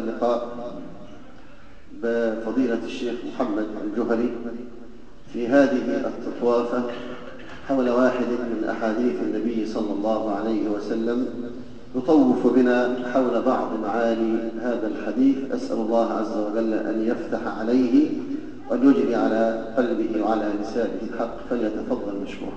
اللقاء بفضيلة الشيخ محمد الجهري في هذه التطوافة حول واحد من أحاديث النبي صلى الله عليه وسلم يطوف بنا حول بعض معاني هذا الحديث أسأل الله عز وجل أن يفتح عليه وأن يجري على قلبه وعلى لسانه الحق فليتفضل مشكورا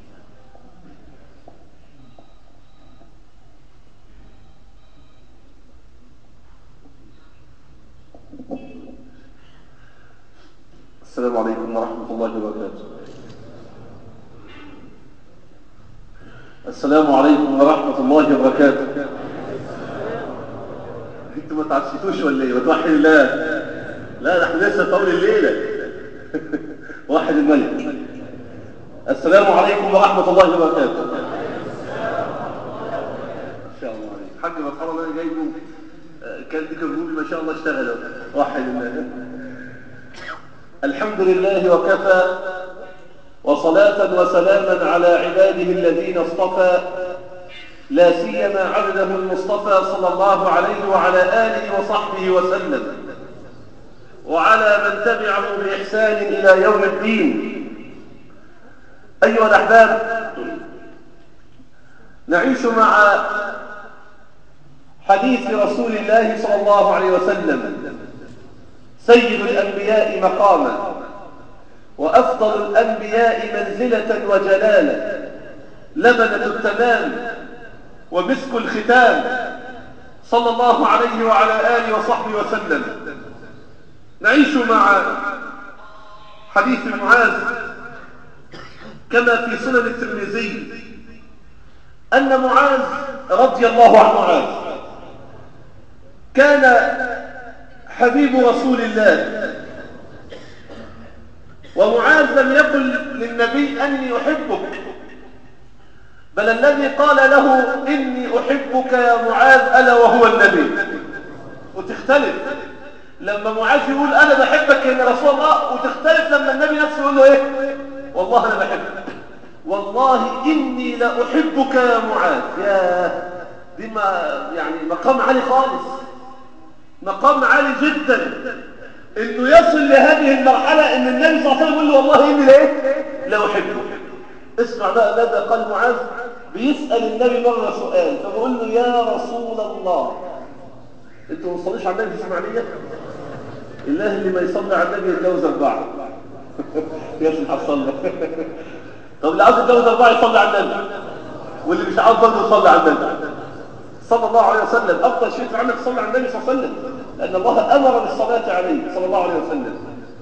السلام عليكم ورحمة الله وبركاته السلام عليكم ورحمة الله وبركاته انتوا ما تعشتوش ولا ايه وتوحد الله لا ده احنا لسه في اول الليله واحد الملك السلام عليكم ورحمة الله وبركاته ان شاء الله عليك حاج مرحبا انا جايبه آه، كان دي كان ما شاء الله اشتغلوا واحد الله الحمد لله وكفى وصلاة وسلاما على عباده الذين اصطفى لا سيما عبده المصطفى صلى الله عليه وعلى آله وصحبه وسلم وعلى من تبعه بإحسان إلى يوم الدين أيها الأحباب نعيش مع حديث رسول الله صلى الله عليه وسلم سيد الأنبياء مقاما وأفضل الأنبياء منزلة وجلالا لبنة التمام ومسك الختام صلى الله عليه وعلى آله وصحبه وسلم نعيش مع حديث معاذ كما في سنن الترمذي أن معاذ رضي الله عن معاذ كان حبيب رسول الله ومعاذ لم يقل للنبي أني أحبك بل الذي قال له إني أحبك يا معاذ ألا وهو النبي وتختلف لما معاذ يقول أنا بحبك يا رسول الله وتختلف لما النبي نفسه يقول له إيه والله أنا بحبك والله إني لأحبك يا معاذ يا دي ما يعني مقام عالي خالص مقام عالي جدا انه يصل لهذه المرحلة ان النبي صلى الله عليه وسلم يقول له والله اني ليه لا احبك اسمع بقى ماذا قال معاذ بيسأل النبي مرة سؤال فبقول له يا رسول الله انتوا ما تصليش على النبي في اسماعيلية الله اللي ما يصلي على النبي يتجوز اربعة يا سيدي حصل طب اللي عاوز يتجوز اربعة يصلي على النبي واللي مش عاوز برضه يصلي على النبي صلى الله عليه وسلم افضل شيء في عملك تصلي على النبي صلى الله عليه وسلم لان الله امر بالصلاه عليه صلى الله عليه وسلم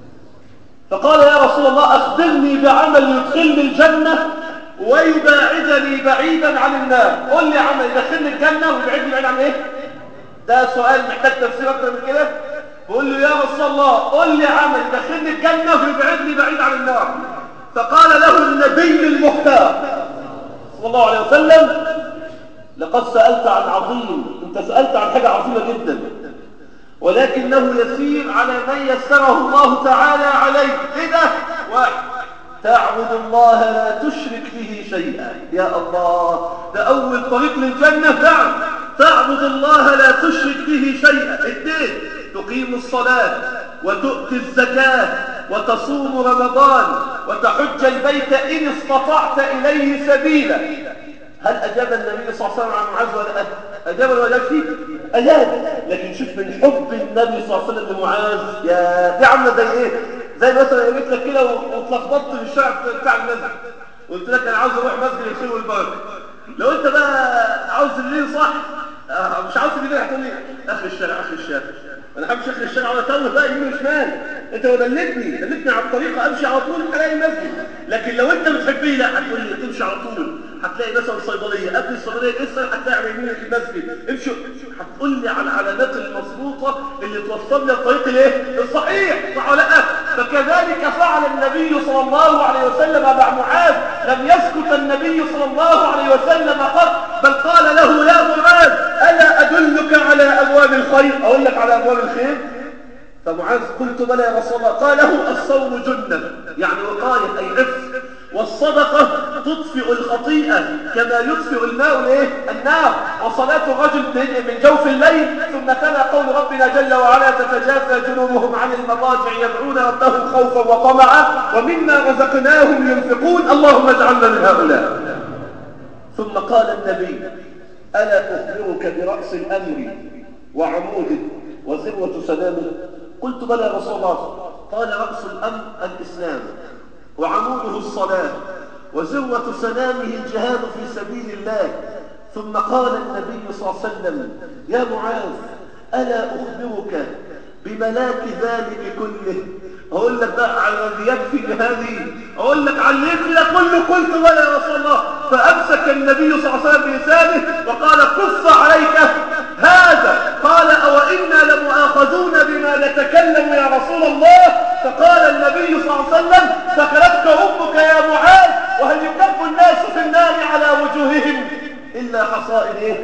فقال يا رسول الله اخبرني بعمل يدخلني الجنه ويباعدني بعيدا عن النار قل لي عمل يدخلني الجنه ويبعدني بعيد عن ايه ده سؤال محتاج تفسير اكتر من كده بقول له يا رسول الله قل لي عمل يدخلني الجنه ويبعدني بعيد عن النار فقال له النبي المختار صلى الله عليه وسلم لقد سألت عن عظيم انت سألت عن حاجة عظيمة جدا ولكنه يسير على من يسره الله تعالى عليه ايه ده واحد تعبد الله لا تشرك به شيئا يا الله ده اول طريق للجنة نعم تعبد الله لا تشرك به شيئا اثنين تقيم الصلاة وتؤتي الزكاة وتصوم رمضان وتحج البيت إن استطعت إليه سبيلا هل أجاب النبي صلى الله عليه وسلم عن معاذ ولا لا؟ أجاب ولا لا فيه؟ أجاب لكن شوف من حب النبي صلى الله عليه وسلم لمعاذ يا دي عاملة زي إيه؟ زي مثلا جيت لك كده واتلخبطت في الشارع بتاع المسجد قلت لك أنا عاوز أروح مسجد الخير والبركة لو أنت بقى عاوز الليل صح آه مش عاوز الليل هتقول لي آخر الشارع آخر الشارع انا حابب شكل الشارع ولا توه بقى يمين وشمال انت دلتني دلتني على الطريقه امشي على طول هلاقي المسجد لكن لو انت بتحبني لا هتقول لي تمشي على طول هتلاقي مثلا صيدليه قبل الصيدليه لسه هتلاقي على يمين المسجد امشي هتقول لي على العلامات المظبوطه اللي توصلني الطريق الايه الصحيح صح ولا لا فكذلك فعل النبي صلى الله عليه وسلم مع معاذ لم يسكت النبي صلى الله عليه وسلم قط بل قال له يا معاذ الا ادلك على ابواب الخير اقول لك على ابواب الخير فمعاذ قلت بلى يا رسول الله قال له الصوم جنة يعني وقاية أي عفس والصدقة تطفئ الخطيئة كما يطفئ الماء الايه النار وصلاة الرجل من جوف الليل ثم تلا قول ربنا جل وعلا تتجافى جنوبهم عن المضاجع يدعون ربهم خوفا وطمعا ومما رزقناهم ينفقون اللهم اجعلنا من هؤلاء ثم قال النبي ألا أخبرك برأس الأمر وعموده وذروة سلامه قلت بلى يا رسول الله قال رأس الأمر الإسلام وعموده الصلاة وذروة سلامه الجهاد في سبيل الله ثم قال النبي صلى الله عليه وسلم يا معاذ ألا أخبرك بملاك ذلك كله أقول لك بقى على الذي يكفي بهذه أقول لك على اللي يكفي كله قلت ولا يا رسول الله فأمسك النبي صلى الله عليه وسلم بلسانه وقال كف عليك هذا قال أو إنا لمؤاخذون بما نتكلم يا رسول الله فقال النبي صلى الله عليه وسلم ثكلتك أمك يا معاذ وهل يكب الناس في النار على وجوههم إلا حصائد إيه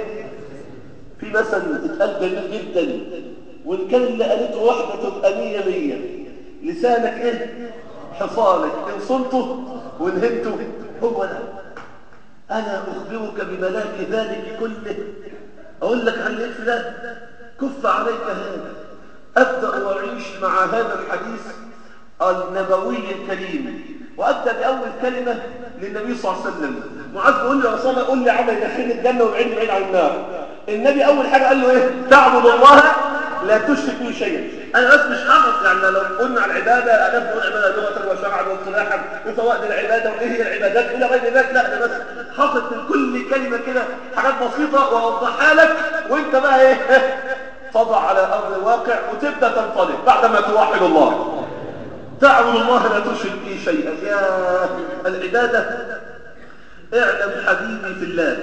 في مثل اتقال جميل جدا وإن كان اللي قالته واحدة تبقى مية مية لسانك إيه حصانك إن صنته وانهنته هو ده أنا أخبرك بملاك ذلك كله أقول لك عن الإف ده كف عليك هذا أبدأ وأعيش مع هذا الحديث النبوي الكريم وأبدأ بأول كلمة للنبي صلى الله عليه وسلم معاذ بيقول له يا رسول الله قول لي عمل يدخلني الجنة ويبعدني بعيد عن النار النبي أول حاجة قال له إيه تعبد الله لا تشرك به شيئا أنا بس مش حافظ يعني لو قلنا على العبادة أنا بقول عبادة لغة وشرعا واصطلاحا وفوائد العبادة وإيه هي العبادات إلى غير ذلك لا أنا بس حافظ من كل كلمة كده حاجات بسيطة وأوضحها لك وأنت بقى إيه تضع على أرض الواقع وتبدأ تنطلق بعدما توحد الله تعبد الله لا تشرك به شيئا يا العبادة اعلم حبيبي في الله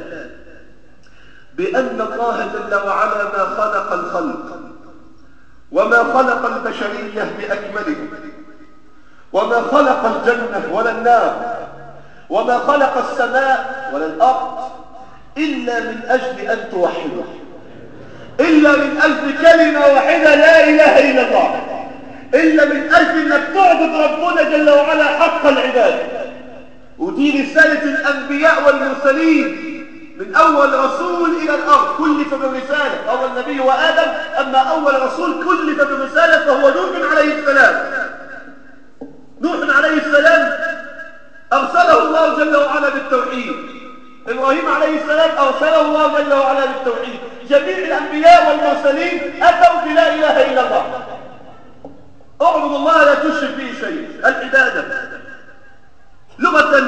بأن الله جل وعلا ما خلق الخلق وما خلق البشرية بأكمله وما خلق الجنة ولا النار وما خلق السماء ولا الأرض إلا من أجل أن توحده إلا من أجل كلمة واحدة لا إله إلا الله إلا من أجل أنك تعبد ربنا جل وعلا حق العباد ودي رسالة الأنبياء والمرسلين من أول رسول إلى الأرض كلف برسالة أول نبي وآدم أما أول رسول كلف برسالة فهو نوح عليه السلام نوح عليه السلام أرسله الله جل وعلا بالتوحيد إبراهيم عليه السلام أرسله الله جل وعلا بالتوحيد جميع الأنبياء والمرسلين أتوا بلا إله إلا الله اعبد الله لا تشرك به شيء العبادة لغة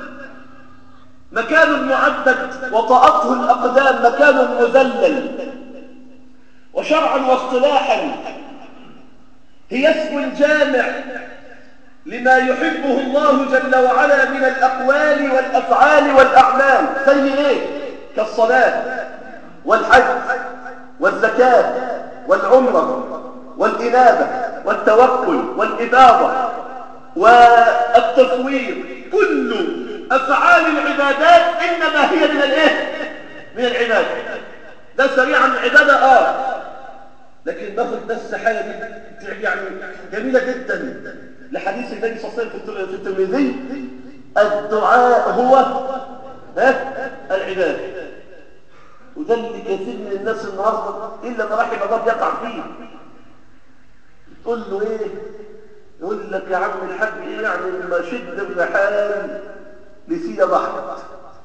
مكان معبد وطأته الأقدام مكان مذلل وشرعا واصطلاحا هي اسم جامع لما يحبه الله جل وعلا من الأقوال والأفعال والأعمال زي إيه؟ كالصلاة والحج والزكاة والعمرة والإنابة والتوكل والإباضة والتفويض كل أفعال العبادات إنما هي من الإيه؟ من العبادة ده سريعا العبادة آه لكن باخد بس حاجة دي يعني جميلة جدا لحديث النبي صلى الله عليه وسلم في الترمذي الدعاء هو ها العبادة وده اللي كثير من الناس النهارده الا ما رحم الله يقع فيه تقول له ايه يقول لك يا عم الحاج ايه يعني لما شد الرحال لسيدة بحر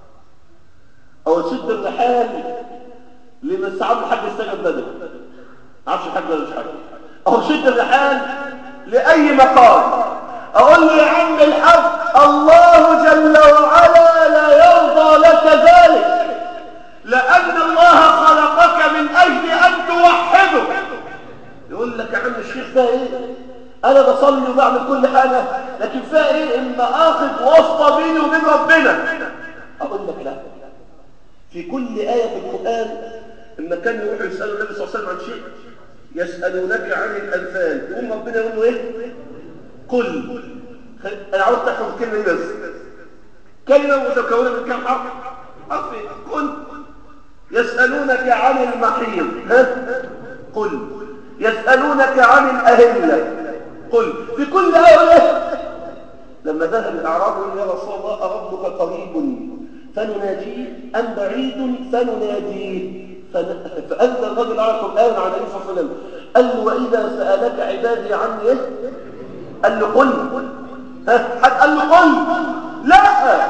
او شد الرحال لما سعاد الحاج استجب بدر عارفش الحاج ولا مش حاج او شد الرحال لاي مقام اقول له يا عم الحاج الله جل وعلا لا يرضى لك ذلك لان الله خلقك من اجل ان توحده يقول لك يا عم الشيخ ده ايه انا بصلي وبعمل كل حاجه لكن فيها ايه اما اخذ واسطه بيني وبين ربنا اقول لك لا في كل ايه في القران لما كان يروح يسالوا النبي صلى الله عليه وسلم عن شيء يسالونك عن الانفال يقوم ربنا يقول له ايه قل انا عاوز تحفظ الكلمه دي بس كلمه متكونه من كم حرف حرف قل يسالونك عن المحيض ها قل يسالونك عن الاهله قل في كل ايه لما ذهب الأعراب يقول يا رسول الله أربك قريب فنناجيه أم بعيد فنناديه فأنزل الرجل على القرآن على النبي صلى الله عليه وسلم قال له وإذا سألك عبادي عني إيه؟ قال له قل ها حد قال له قل لا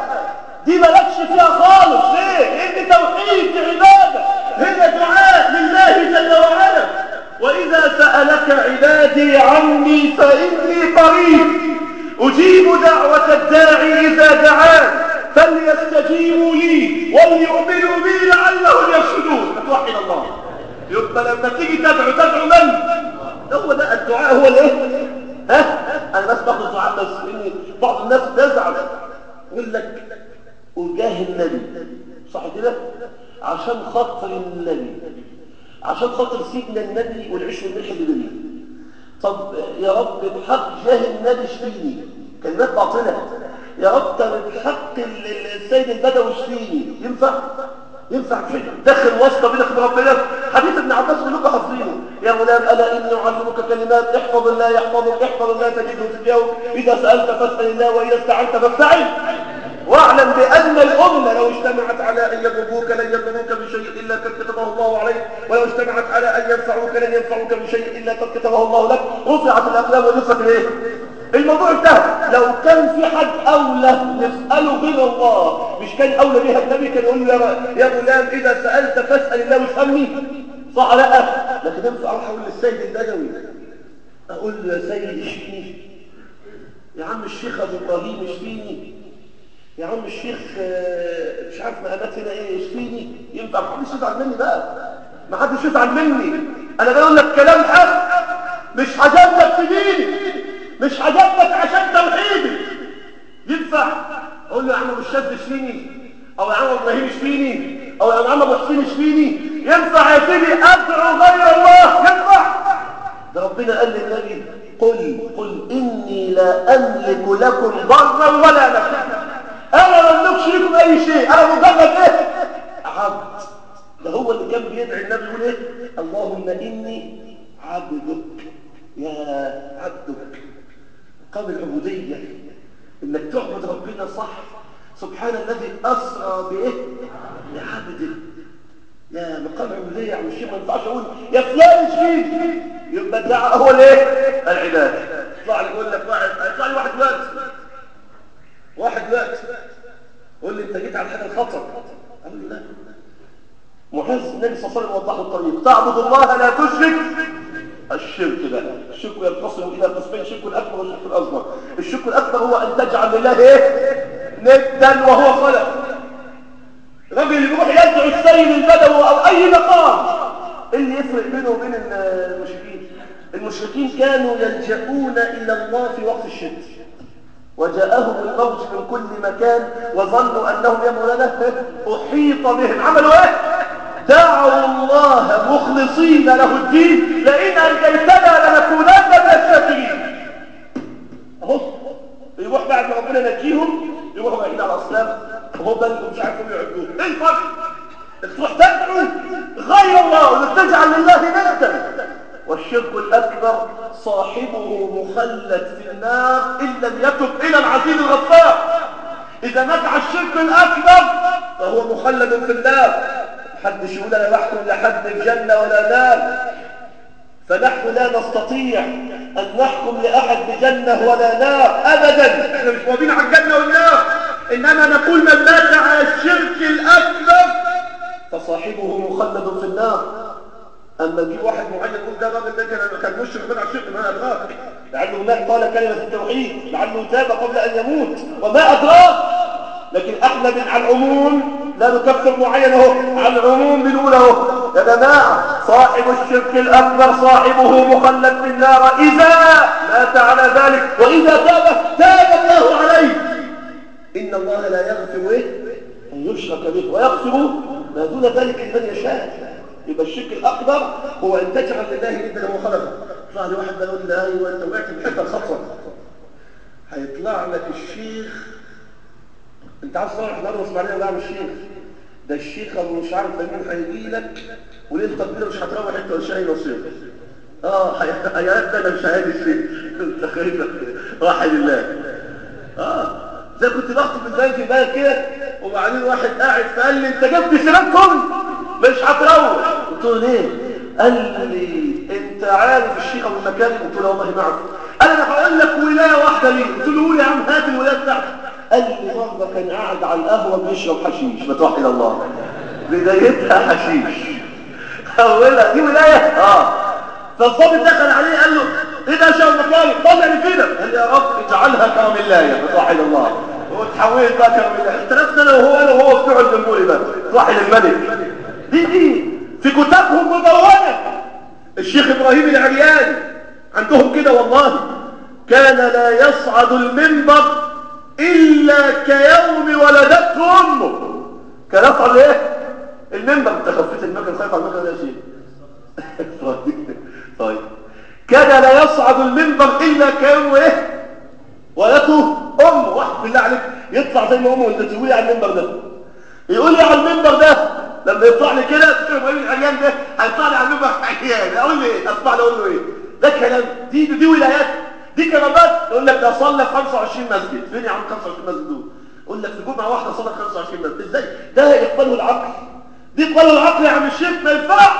دي مالكش فيها خالص ليه؟ لأن توحيد عبادة هي دعاء لله جل وعلا وإذا سألك عبادي عني فإني قريب أجيب دعوة الداعي إذا دعان فليستجيبوا لي وليؤمنوا بي لعلهم يرشدون توحد الله يبقى لما تيجي تدعو تدعو من هو ده الدعاء هو الايه ها انا بس باخد الدعاء بس لان بعض الناس تزعل يقول لك وجاه النبي صح كده عشان خاطر النبي عشان خاطر سيدنا النبي والعيش والملح اللي بيننا طب يا رب بحق جاه النبي اشفيني كلمات باطله يا رب بحق السيد البدوي اشفيني ينفع ينفع فين دخل واسطه بينك وبين ربنا حديث ابن عباس كلكم حافظينه يا غلام الا اني اعلمك كلمات احفظ الله يحفظك احفظ الله تجده تجاوب اذا سالت فاسال الله واذا استعنت فاستعن واعلم بأن الأمة لو اجتمعت على أن يضروك لن يضروك بشيء إلا قد كتبه الله عليك ولو اجتمعت على أن ينفعوك لن ينفعوك بشيء إلا قد كتبه الله لك رفعت الأقلام ونصت إيه؟ الموضوع انتهى لو كان في حد أولى نسأله غير الله مش كان أولى بها النبي كان يقول له يا غلام إذا سألت فاسأل الله واسألني صح لا لكن ينفع أروح أقول للسيد البدوي أقول له يا سيد اشفيني يا عم الشيخ أبو إبراهيم اشفيني يا عم الشيخ مش عارف مقامات هنا ايه اشفيني ينفع ما حدش يزعل مني بقى ما حدش يزعل مني انا بقول لك كلام حق مش هجاملك في ديني مش هجاملك عشان توحيدي ينفع اقول له يا عم ابو الشاب اشفيني او يا عم ابراهيم اشفيني او يا عم ابو حسين اشفيني ينفع يا سيدي ادعو غير الله ينفع ده ربنا قال للنبي قل قل اني لا املك لكم ضرا ولا نفعا انا ما املكش لكم اي شيء انا مجرد ايه عبد ده هو اللي كان بيدعي النبي يقول ايه اللهم اني عبدك يا عبدك مقام العبوديه انك تعبد ربنا صح سبحان الذي اسرى بايه بعبده يا مقام العبوديه يا عم الشيخ ما ينفعش اقول يا فلان اشفيك يبقى الدعاء هو الايه العباده يطلع لي يقول لك واحد يطلع لي واحد دلوقتي واحد دلوقتي يقول لي انت جيت على حاجه خطر قال له لا معز النبي صلى الله عليه وسلم وضح الطريق تعبد الله لا تشرك الشرك بقى الشرك ينقسم الى قسمين الشرك الاكبر والشرك الاصغر الشرك الاكبر هو ان تجعل لله ايه ندا وهو خلق الراجل اللي بيروح يدعو السيد البدوي او اي مقام ايه اللي يفرق بينه وبين المشركين المشركين كانوا يلجؤون الى الله في وقت الشده وجاءهم الموت من كل مكان وظنوا أنهم يا مولانا أحيط بهم عملوا إيه؟ دعوا الله مخلصين له الدين لئن أنجيتنا لنكونن من الشاكرين أهو يروح بعد ما ربنا نجيهم يروحوا رايحين على أصنام هبل ومش عارفين يعبدوه إيه الفرق؟ تروح تدعو غير الله وتجعل لله ندا والشرك الأكبر صاحبه مخلد في النار إن لم يتب إلى العزيز الغفار إذا نفع الشرك الأكبر فهو مخلد في النار محدش يقول أنا بحكم لحد الجنة ولا نار فنحن لا نستطيع أن نحكم لأحد بجنة ولا نار أبدا احنا مش موابين على الجنة والنار إنما نقول من مات على الشرك الأكبر فصاحبه مخلد في النار اما تجيب واحد معين يقول ده الراجل ده كان كان مشرك بدع الشرك ما ادراك لعله مات قال كلمه التوحيد لعله تاب قبل ان يموت وما ادراك لكن احنا من على العموم لا نكفر معين اهو على العموم بنقول اهو يا جماعه صاحب الشرك الاكبر صاحبه مخلد في النار اذا مات على ذلك واذا تاب تاب الله عليه ان الله لا يغفر ايه ان يشرك به ويغفر ما دون ذلك لمن يشاء يبقى الشرك الأكبر هو أن تجعل لله ندا هو خلقه يطلع لي واحد يقول لي أيوة أنت وقعت في حتة الخطوة هيطلع لك الشيخ أنت عايز تصلح الأرض واسمعني ولا الشيخ ده الشيخ أبو مش عارف مين هيجي لك وليل تقبيله مش هتروح أنت ولا شاي نصيب اه هيبدا انا مش هادي الشيخ انت خايف راح لله اه زي كنت بخطب ازاي في بالك كده وبعدين واحد قاعد فقال لي انت جبت سيرتكم مش هتروح قلت له ليه قال لي انت عارف الشيخ ابو المكارم قلت له والله ما اعرف قال انا هقول لك ولايه واحده ليه قلت له قول يا عم هات الولايه بتاعتك قال لي مره كان قاعد على القهوه بيشرب حشيش ما توحد الله بدايتها حشيش اولها دي ولايه اه فالضابط دخل عليه قال له ايه ده يا شيخ المكارم طلع لي كده قال لي يا رب اجعلها كراميلايه ما توحد الله وتحولت بقى كراميلايه اختلفنا انا وهو انا وهو بتوع الجمهوري بقى توحد الملك دي دي في كتابهم مدونة الشيخ إبراهيم العرياني عندهم كده والله كان لا يصعد المنبر إلا كيوم ولدته أمه كان يصعد إيه؟ المنبر انت خفيت المكان خايف على المكان يا شيخ طيب كان لا يصعد المنبر إلا كيوم إيه؟ ولدته أمه واحد بالله عليك يطلع زي ما أمه وانت تسويه على المنبر ده يقول لي على المنبر ده لما يطلع لي كده الشيخ ابراهيم العريان ده هيطلع لي على المنبر عريان اقول له ايه اطلع له اقول له ايه ده كلام دي دي ولايات دي كرامات يقول لك ده صلى في 25 مسجد فين يا عم 25 مسجد دول يقول لك في جمعه واحده صلى في 25 مسجد ازاي ده يقبله العقل دي يقبله العقل يا عم الشيخ ما ينفعش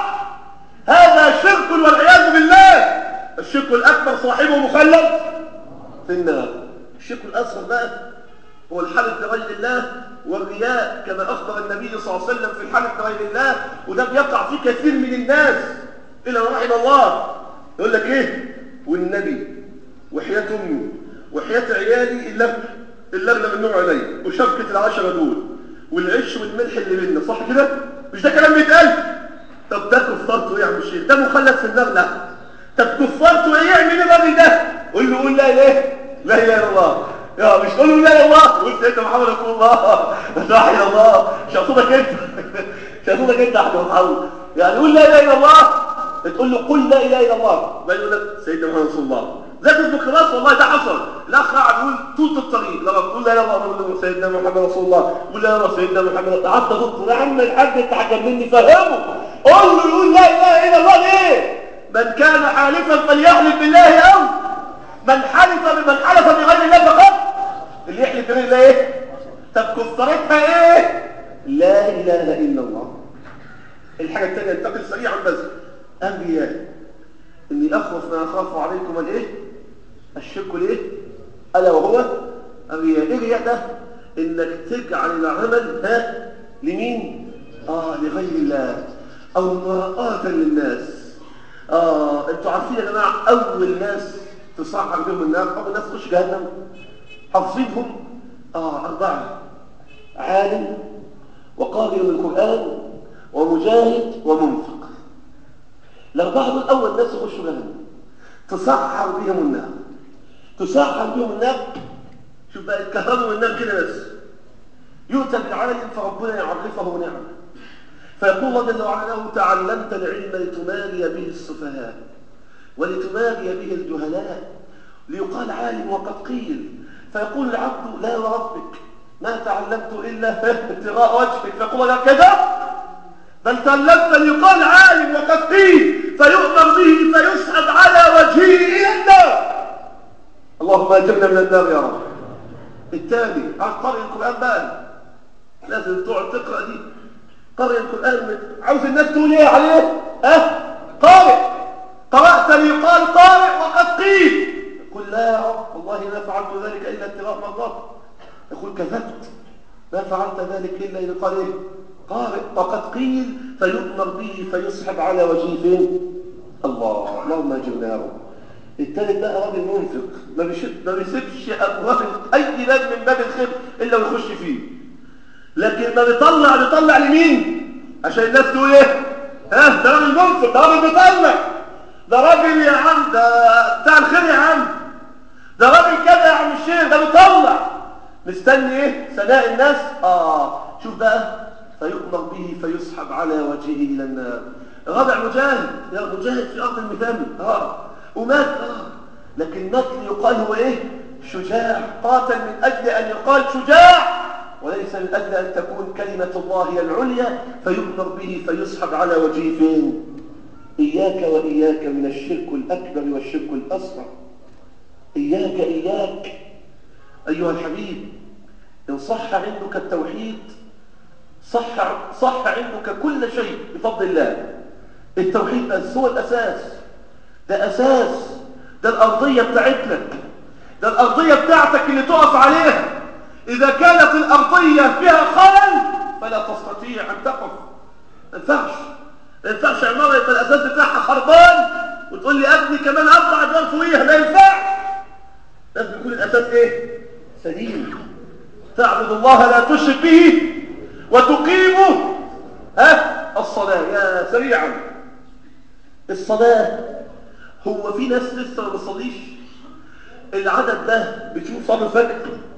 هذا شرك والعياذ بالله الشرك الاكبر صاحبه مخلد في النار الشرك الاصغر بقى هو الحلف لغير الله والرياء كما أخبر النبي صلى الله عليه وسلم في الحلف لغير الله وده بيقع فيه كثير من الناس إلا رحم الله يقول لك إيه والنبي وحياة أمي وحياة عيالي إلا إلا أغلب النوع علي وشبكة العشرة دول والعش والملح اللي بينا صح كده مش ده كلام بيتقال طب ده كفارته ايه يا عم الشيخ ده مخلد في النار لا طب كفارته ايه يعمل ايه الراجل ده قول له قول لا اله لا اله الا الله يا مش تقول له لا اله الا الله قول سيدنا محمد رسول الله لا اله الا الله شخصيتك انت شخصيتك انت يا احمد محمد يعني قول لا اله الا الله تقول له قل لا اله الا الله بل يقول لك سيدنا محمد رسول الله ذات الميكروباص والله ده حصل الاخ قاعد يقول طول الطريق لما تقول لا اله الا الله تقول له سيدنا محمد رسول الله قول لا اله سيدنا محمد قعدت اقول يا عم الحاج انت هتجنني فهمه قول له يقول لا اله الا الله ليه من كان حالفا فليحلف بالله او من حلف بمن حلف بغير الله فقط اللي يحلف بغير الله ايه طب كفرتها ايه لا اله الا الله الحاجه الثانيه انتقل سريعا بس انبياء اني اخوف ما اخاف عليكم الايه الشرك الايه الا وهو الرياء ايه الرياء ده انك تجعل العمل ها لمين اه لغير الله او مراءة للناس اه انتوا عارفين يا جماعه اول ناس تصعر بهم النار اول ناس تخش جهنم حافظينهم اه اربعه عالم وقارئ القران ومجاهد ومنفق الأربعة دول أول ناس يخشوا جهنم تسحر بهم النار تسحر بهم النار شوف بقى يتكهربوا من النار كده بس يؤتى بالعالم فربنا يعرفه نعمة فيقول الله جل وعلا له تعلمت العلم لتماري به السفهاء ولتماري به الجهلاء ليقال عالم وقد قيل فيقول العبد لا وربك ما تعلمت إلا ابتغاء وجهك فيقول كذا بل تعلمت ليقال عالم وقد قيل فيؤمر به فيسحب على وجهه الى النار اللهم اجرنا من النار يا رب الثاني عايز قارئ القران بقى لازم تقعد تقرا دي قارئ القران عاوز الناس تقول ايه عليه ها قارئ قرات ليقال قارئ وقد قيل يقول لا يا رب والله ما فعلت ذلك الا ابتغاء مرضاك يقول كذبت ما فعلت ذلك الا لقال ايه قارئ وقد قيل فيؤمر به فيسحب على وجهه فين الله اللهم اجرنا يا رب الثالث بقى راجل منفق ما ما بيسيبش ابواب اي باب من باب الخير الا ويخش فيه لكن ما بيطلع بيطلع لمين عشان الناس تقول ايه ها ده راجل منفق ده راجل بيطلع ده راجل يا عم ده بتاع الخير يا عم ده راجل كده يا عم الشيخ ده بيطلع مستني ايه ثناء الناس اه شوف بقى فيؤمر به فيسحب على وجهه إلى النار رابع مجاهد يا مجاهد في أرض المثال آه ومات آه لكن مات يقال هو إيه شجاع قاتل من أجل أن يقال شجاع وليس من أجل أن تكون كلمة الله هي العليا فيؤمر به فيسحب على وجهه فين إياك وإياك من الشرك الأكبر والشرك الأصغر إياك إياك أيها الحبيب إن صح عندك التوحيد صح, صح عندك كل شيء بفضل الله التوحيد بس هو الأساس ده أساس ده الأرضية بتاعتنا ده الأرضية بتاعتك اللي تقف عليها إذا كانت الأرضية فيها خلل فلا تستطيع أن تقف ما ينفعش ما ينفعش عمارة يبقى الأساس بتاعها خربان وتقول لي أبني كمان أربع أدوار فوقيها ما ينفعش لازم يكون الأساس إيه؟ سليم تعبد الله لا تشرك به وتقيم ها الصلاة يا سريعا الصلاة هو في ناس لسه ما بتصليش العدد ده بتشوف صلاة الفجر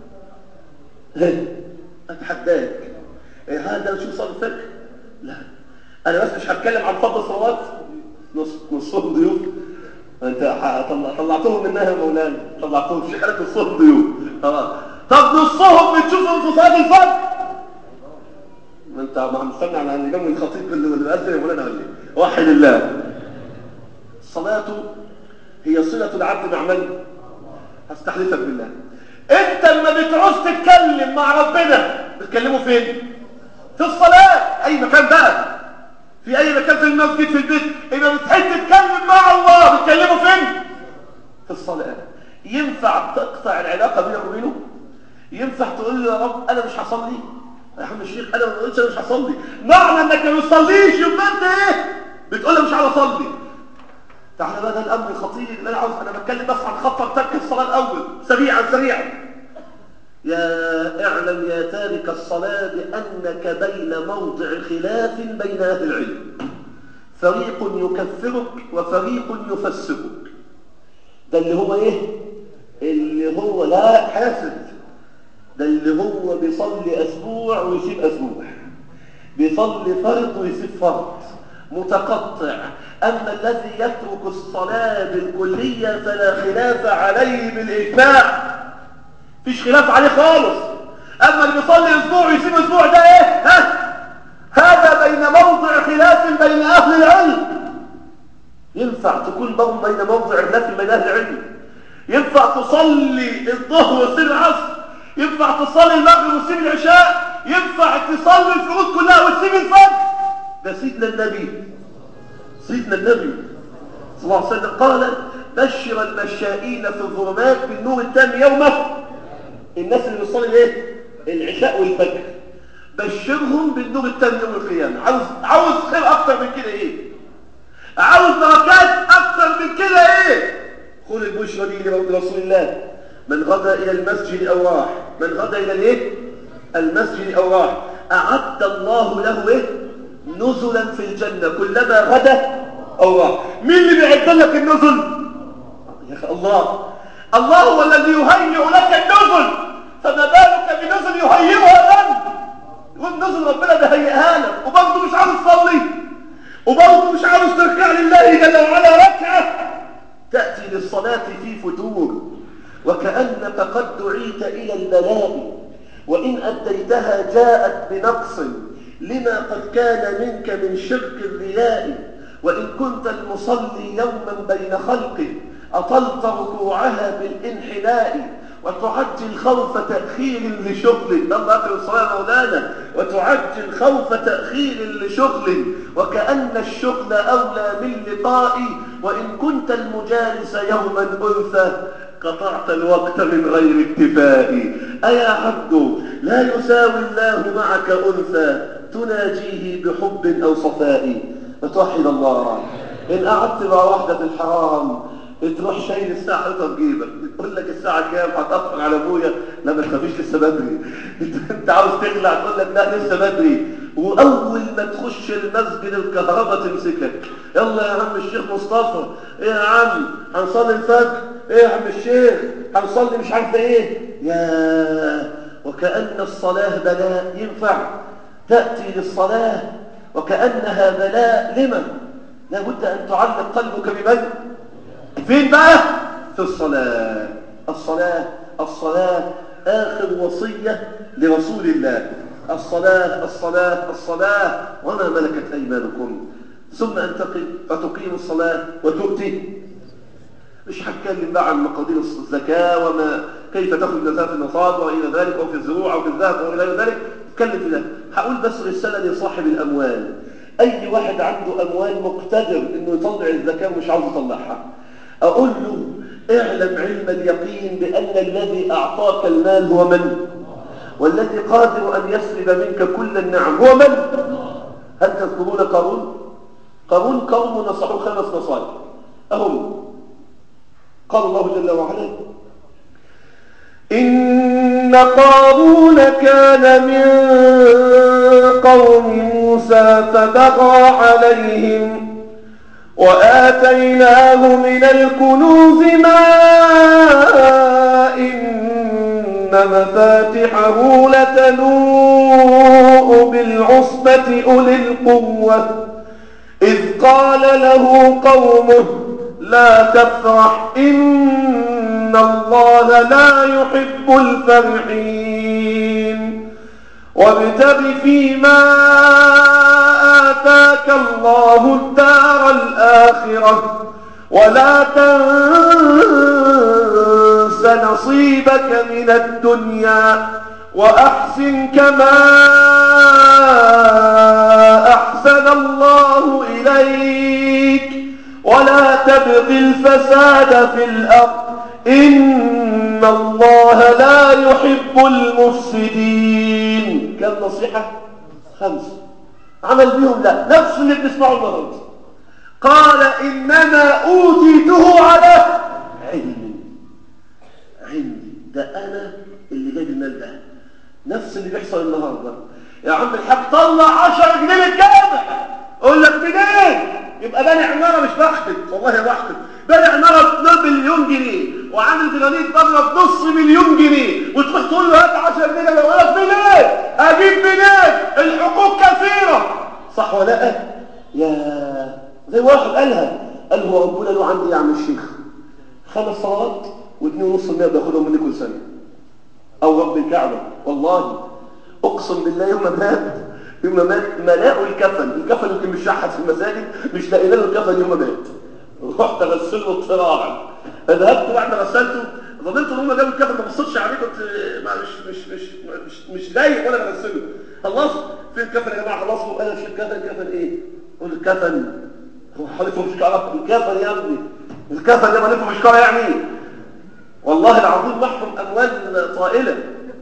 اتحداك هذا بتشوف صلاة الفجر لا انا بس مش هتكلم عن فضل الصلوات نص نصهم ضيوف انت طلعتهم منها يا مولانا طلعتهم في حاله نصهم ضيوف طب نصهم بتشوفهم في صلاه الفجر ما انت ما مستني على الامام الخطيب اللي بيأذن يا مولانا ولا ايه وحد الله الصلاه هي صله العبد مع من هستحلفك بالله انت لما بتعوز تتكلم مع ربنا بتكلمه فين في الصلاه اي مكان بقى في اي مكان في المسجد في البيت اذا بتحب تتكلم مع الله بتكلمه فين في الصلاه ينفع تقطع العلاقه بينك وبينه ينفع تقول له يا رب انا مش هصلي يا عم الشيخ انا ما بقولش انا مش هصلي معنى انك ما بتصليش يبقى انت ايه بتقول له مش عاوز اصلي تعالى بقى ده الامر الخطير اللي انا عاوز انا بتكلم بس عن خطر ترك الصلاه الاول سريعا سريعا يا اعلم يا تارك الصلاة بأنك بين موضع خلاف بين أهل العلم فريق يكفرك وفريق يفسرك ده اللي هو ايه اللي هو لا حاسد ده اللي هو بيصلي أسبوع ويسيب أسبوع بيصلي فرض ويسيب فرض متقطع أما الذي يترك الصلاة بالكلية فلا خلاف عليه بالإجماع فيش خلاف عليه خالص اما اللي بيصلي اسبوع ويسيب اسبوع ده ايه ها هذا بين موضع خلاف بين اهل العلم ينفع تكون بين موضع خلاف بين اهل العلم ينفع تصلي الظهر وتسيب العصر ينفع تصلي المغرب وتسيب العشاء ينفع تصلي الفروض كلها وتسيب الفجر ده سيدنا النبي سيدنا النبي صلى الله عليه وسلم قال بشر المشائين في الظلمات بالنور التام يومه الناس اللي بتصلي الايه العشاء والفجر بشرهم بالنور التام يوم القيامه عاوز عاوز خير اكتر من كده ايه عاوز بركات اكتر من كده ايه خذ البشرى دي لرسول الله من غدا الى المسجد او راح من غدا الى الايه المسجد او راح اعد الله له ايه نزلا في الجنه كلما غدا او راح مين اللي بيعد لك النزل يا اخي الله الله هو الذي يهيئ لك النزل فما بالك بنزل يهيئها من يقول نزل ربنا بيهيئها لك وبرضه مش عاوز تصلي وبرضه مش عاوز تركع لله جل وعلا ركعه تاتي للصلاه في فتور وكانك قد دعيت الى البلاء وان اديتها جاءت بنقص لما قد كان منك من شرك الرياء وان كنت المصلي يوما بين خلقه أطلت ركوعها بالانحناء وتعجل خوف تأخير لشغل الله آخر الصلاة مولانا وتعجل خوف تأخير لشغل وكأن الشغل أولى من لقائي وإن كنت المجالس يوما أنثى قطعت الوقت من غير اكتفاء أيا عبد لا يساوي الله معك أنثى تناجيه بحب أو صفاء فتوحد الله إن قعدت مع واحدة في الحرام تروح شايل الساعة حاططها في جيبك تقول لك الساعة كام هتأخر على ابويا لا ما تخافيش لسه بدري انت عاوز تخلع تقول لك لا لسه بدري واول ما تخش المسجد الكهرباء تمسكك يلا يا عم الشيخ مصطفى ايه يا عم هنصلي الفجر ايه يا عم الشيخ هنصلي مش عارفه ايه يا وكأن الصلاة بلاء ينفع تأتي للصلاة وكأنها بلاء لمن لابد أن تعلق قلبك بمن فين بقى في الصلاة الصلاة الصلاة آخر وصية لرسول الله الصلاة الصلاة الصلاة وما ملكت أيمانكم ثم أنتقل فتقيم الصلاة وتؤتي مش هتكلم بقى عن مقادير الزكاة وما كيف تخرج زكاة النصاب وإلى ذلك وفي الزروع وفي الذهب وإلى ذلك اتكلم في ده هقول بس رسالة لصاحب الأموال أي واحد عنده أموال مقتدر إنه يطلع الزكاة ومش عاوز يطلعها أقول له اعلم علم اليقين بأن الذي أعطاك المال هو من والذي قادر أن يسلب منك كل النعم هو من هل تذكرون قارون قارون قوم نصحوا خمس نصائح أهم قال الله جل وعلا إن قارون كان من قوم موسى فبغى عليهم وآتيناه من الكنوز ما إن مفاتحه لتنوء بالعصبة أولي القوة إذ قال له قومه لا تفرح إن الله لا يحب الفرحين وابتغ فيما آتاك الله الدار الآخرة ولا تنس نصيبك من الدنيا وأحسن كما أحسن الله إليك ولا تبغ الفساد في الأرض إن الله لا يحب المفسدين كم نصيحة؟ خمسة عمل بيهم لا نفس اللي بنسمعه النهارده قال إنما أوتيته على علم عندي ده أنا اللي جايب المال ده نفس اللي بيحصل النهارده يا عم الحاج طلع 10 جنيه من الجامع اقول لك منين يبقى بني عماره مش بخطب والله يا بخطب بني عماره بمليون جنيه وعامل جرانيت بره بنص مليون جنيه وتروح تقول له هات 10 جنيه يقول لك منين اجيب منين الحقوق كثيره صح ولا لا يا زي واحد قالها قال هو ربنا له عندي يا عم الشيخ خمس صلوات واثنين ونص المية بياخدهم مني كل سنه او رب الكعبه والله اقسم بالله يوم ما مات يوم ما مات ملاقوا الكفن الكفن يمكن مش شحت في المساجد مش لاقي له الكفن يوم ما مات رحت اغسله اضطرارا ذهبت بعد ما غسلته ظننت ان هم جابوا الكفن ما بصيتش عليه كنت مش مش مش مش مش ضايق ولا بغسله خلصت فين الكفن يا جماعه خلصوا قال في الكفن الكفن ايه قول الكفن هو حالفه مش كعرف الكفن يا ابني الكفن ده مالفه مش كعرف يعني والله العظيم محكم اموال طائله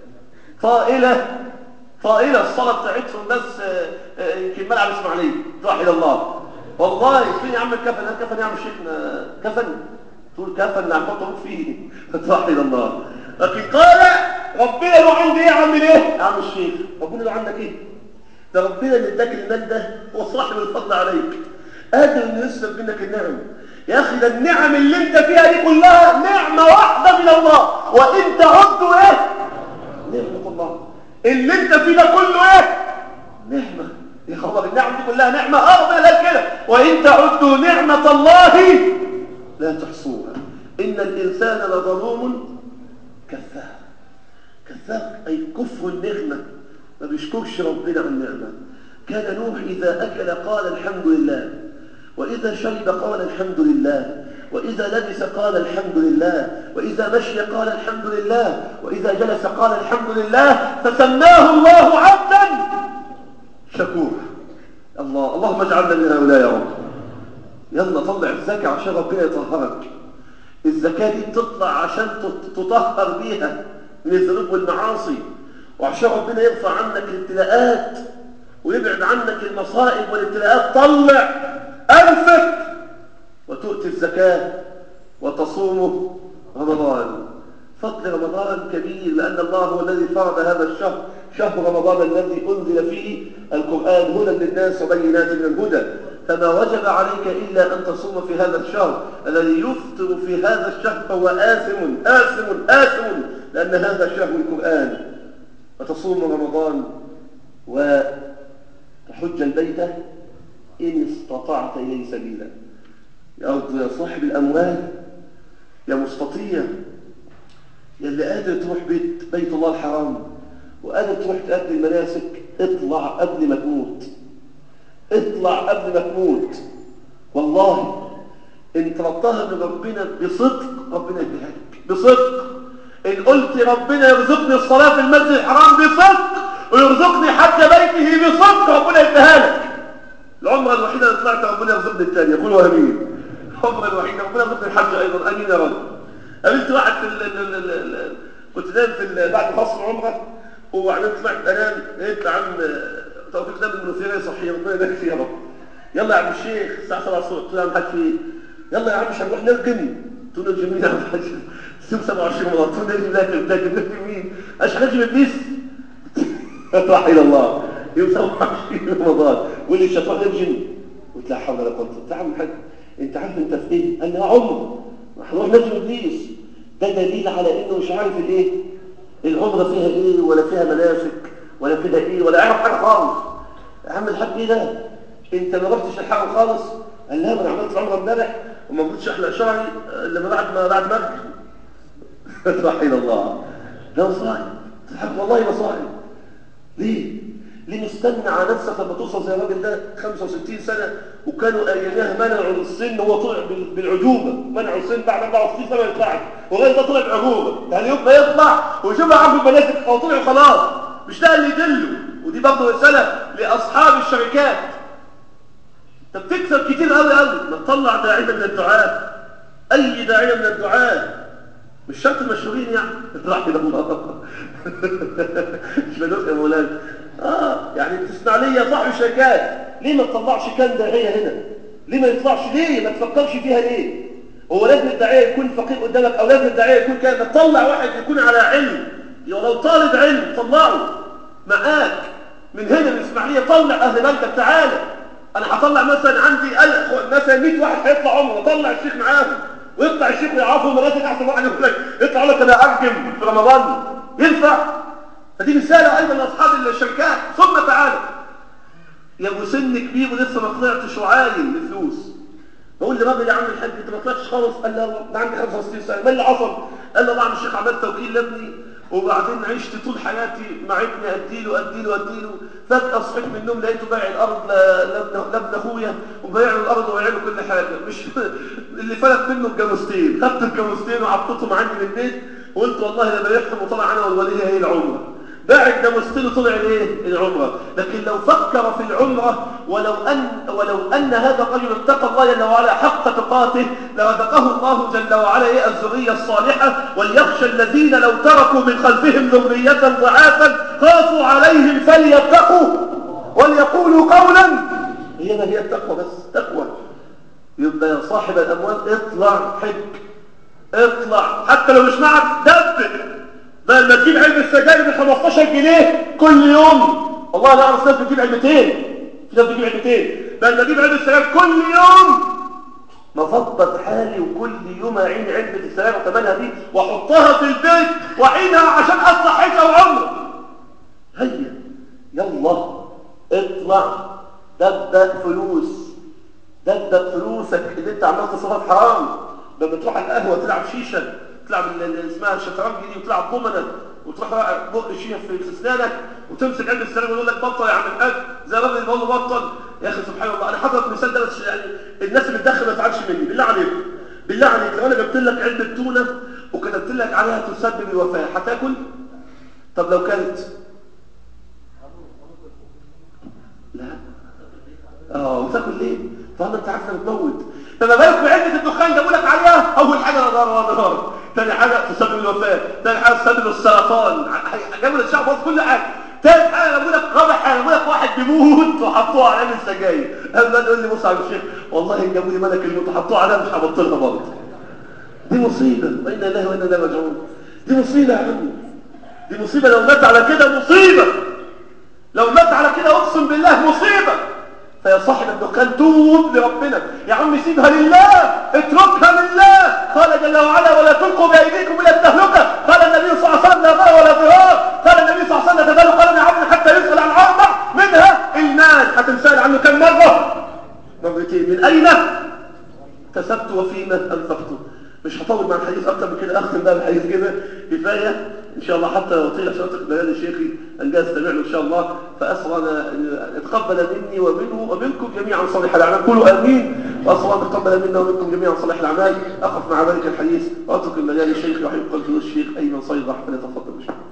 طائله طائلة الصلاة بتاعتهم بس يمكن ملعب اسماعيلية توحد الله والله فين يا عم الكفن الكفن يا عم شيخنا كفن تقول كفن اللي عم تطلب فيه توحد الله لكن قال ربنا له عندي ايه يا عم ايه يا عم الشيخ ربنا له عندك ايه ده ربنا اللي اداك المال ده هو صاحب الفضل عليك قادر انه يسلب منك النعم يا اخي ده النعم اللي انت فيها دي كلها نعمة واحدة من الله وان تعدوا ايه نعمة الله اللي انت فيه ده كله ايه نعمة يا خبر النعم دي كلها نعمة اه لا كده وان تعدوا نعمة الله لا تحصوها ان الانسان لظلوم كذاب كذاب اي كفر النعمة ما بيشكرش ربنا عن النعمة كان نوح اذا اكل قال الحمد لله واذا شرب قال الحمد لله وإذا لبس قال الحمد لله وإذا مشي قال الحمد لله وإذا جلس قال الحمد لله فسماه الله عبدا شكورا الله اللهم اجعلنا من هؤلاء يا رب يلا طلع الزكاة عشان ربنا يطهرك الزكاة دي بتطلع عشان تطهر بيها من الذنوب والمعاصي وعشان ربنا يرفع عنك الابتلاءات ويبعد عنك المصائب والابتلاءات طلع أنفك وتؤتي الزكاة وتصوم رمضان فضل رمضان كبير لأن الله هو الذي فرض هذا الشهر شهر رمضان الذي أنزل فيه القرآن هدى للناس وبينات من الهدى فما وجب عليك إلا أن تصوم في هذا الشهر الذي يفطر في هذا الشهر فهو آثم آثم آثم لأن هذا شهر القرآن وتصوم رمضان وتحج البيت إن استطعت إليه سبيلا يا صاحب الأموال يا مستطيع يا اللي قادر تروح بيت بيت الله الحرام وقادر تروح تأدي المناسك اطلع قبل ما تموت اطلع قبل ما تموت والله ان طلبتها من ربنا بصدق ربنا يديها لك بصدق إن قلت ربنا يرزقني الصلاة في المسجد الحرام بصدق ويرزقني حج بيته بصدق ربنا يديها لك العمرة الوحيدة اللي طلعت ربنا يرزقني الثانية قولوا امين العمرة الوحيدة ربنا يرزقني الحج ايضا امين يا رب قابلت واحد في ال ال ال ال كنت نايم في ال- بعد فصل العمرة وبعدين طلعت انام لقيت عم توفيق نام المنوفيه يصحي ربنا يبارك فيه يا رب يلا يا عم الشيخ الساعة 7 الصبح قلت له يا عم حاج في ايه؟ يلا يا عم مش هنروح نرجم قلت له نرجم مين يا عم الحاج؟ يوم 27 رمضان قلت له نرجم لكن لكن نرجم مين؟ ايش نرجم ابليس؟ راح الى الله يوم 27 رمضان واللي مش هتروح نرجم قلت لا حول ولا قوه قلت له يا عم الحاج انت عارف انت في ايه؟ قال لي يا عمر هنروح نرجم ابليس ده دليل على انه مش عارف الايه؟ العمره فيها ايه ولا فيها مناسك ولا فيها ايه ولا يعرف حاجه خالص يا عم الحاج ايه ده؟ انت ما رحتش الحرم خالص قال لا ما انا عملت العمره امبارح وما كنتش احلق شعري الا بعد ما بعد ما راح الى الله ده صايم تضحك والله ما صايم ليه ليه مستنى على نفسك لما توصل زي الراجل ده 65 سنه وكانوا ايامها منعوا السن هو طلع بال- بالعجوبه منعوا السن بعد 64 سنه ما يطلعش والراجل ده طلع بعجوبه يعني يوم ما يطلع ويشوف عارف المناسك هو طلع خلاص مش لاقي اللي يدله ودي برضه رساله لاصحاب الشركات انت بتكسب كتير قوي قوي ما تطلع داعيه من الدعاء اي داعيه من الدعاء مش شرط المشهورين يعني رحمه الله مش بدوك يا مولانا اه يعني تسمع لي يا صاحب الشركات ليه ما تطلعش كان داعيه هنا ليه ما يطلعش ليه ما تفكرش فيها ليه هو لازم الداعيه يكون فقير قدامك او لازم الداعيه يكون كان ما تطلع واحد يكون على علم ولو طالب علم طلعه معاك من هنا من اسماعيليه طلع اهل بلدك تعالى انا هطلع مثلا عندي ألف مثلا 100 واحد هيطلع عمره طلع الشيخ معاهم ويطلع الشيخ ويعرفوا المناسك احسن واحد يقول لك يطلع لك انا ارجم في رمضان ينفع فدي رساله ايضا لاصحاب الشركات ثم تعالى يا ابو سن كبير ولسه ما طلعتش وعاين بفلوس بقول لراجل يا عم الحاج انت ما طلعتش خالص قال لي ده عندي 65 سنه ما اللي حصل قال لي طبعا الشيخ عملت توكيل لابني وبعدين عشت طول حياتي مع ابني اديله اديله اديله فجاه صحيت من النوم لقيته بايع الارض ل- لابن لابن اخويا وبايع له الارض وبايع له كل حاجه مش اللي فلت منه الجاموستين خدت الجاموستين وحطيتهم عندي في البيت وقلت والله انا بايعهم وطلع انا والوليه هي العمره باع الجاموستين وطلع الايه العمره لكن لو فكر في العمره ولو ان ولو ان هذا الرجل اتقى الله جل وعلا حق تقاته لرزقه الله جل وعلا ايه الذريه الصالحه وليخشى الذين لو تركوا من خلفهم ذريه ضعافا خافوا عليهم فليتقوا وليقولوا قولا هي ما هي التقوى بس تقوى يبقى يا صاحب الاموال اطلع حج اطلع حتى لو مش معك دبر بدل ما تجيب علبه سجاير ب 15 جنيه كل يوم والله انا اعرف ناس بتجيب علبتين في ناس بتجيب علبتين بدل ما تجيب علبه سجاير كل يوم مظبط حالي وكل يوم اعين علبه السجاير وثمنها دي واحطها في البيت واعينها عشان اصلح حجه وعمره هيا يلا اطلع دبق فلوس دبق فلوسك اللي انت عمال تصرف حرام لما تروح على القهوه تلعب شيشه تلعب اللي اسمها الشطرنج دي وتلعب ضمنه وتروح بقى بق الشيشه في اسنانك وتمسك علبه السلام ويقول لك بطل يا عم الحاج زي الراجل اللي بيقول له بطل يا اخي سبحان الله انا حضرت مثال ده بس يعني الناس اللي بتدخن ما تزعلش مني بالله عليك بالله عليك لو انا جبت لك علبه تونه وكتبت لك عليها تسبب الوفاه هتاكل طب لو كلت لا اه وتاكل ليه طالما انت عارف انك بتموت فما بالك بعلبه الدخان جابوا لك عليها اول حاجه نضار ونضار ثاني حاجه تسبب الوفاه ثاني حاجه تسبب السرطان جابوا لك شعب كل حاجه ثالث حاجه جابوا لك رابع حاجه جابوا لك واحد بيموت وحطوه على علبه السجاير قبل تقول لي بص على الشيخ والله جابوا لي ملك الموت وحطوه عليها مش هبطلها برضه دي مصيبه وانا لله وانا لا راجعون دي مصيبه يا عم دي مصيبه لو مات على كده مصيبه لو مات على كده اقسم بالله مصيبه فيا صاحب الدخان توب لربنا يا عم سيبها لله اتركها لله قال جل وعلا ولا تلقوا بايديكم الى التهلكه قال النبي صلى الله عليه وسلم لا ضرر ولا ضرار قال النبي صلى الله عليه وسلم تزال قلم عبد حتى يسال عن اربع منها المال هتنسال عنه كم مره مرتين من اين كسبت وفيما انفقته مش هطول مع الحديث اكتر من كده اختم بقى الحديث كده كفايه ان شاء الله حتى لو طيل شرط بيان شيخي ان جاء استمع له ان شاء الله فاسال ان يتقبل مني ومنه ومنكم جميعا صالح الاعمال قولوا امين وأسأل أن تقبل منا ومنكم جميعا صالح الأعمال أقف مع ذلك الحديث وأترك المجال للشيخ وحيد قلت الشيخ أيمن صيد رحمة الله تفضل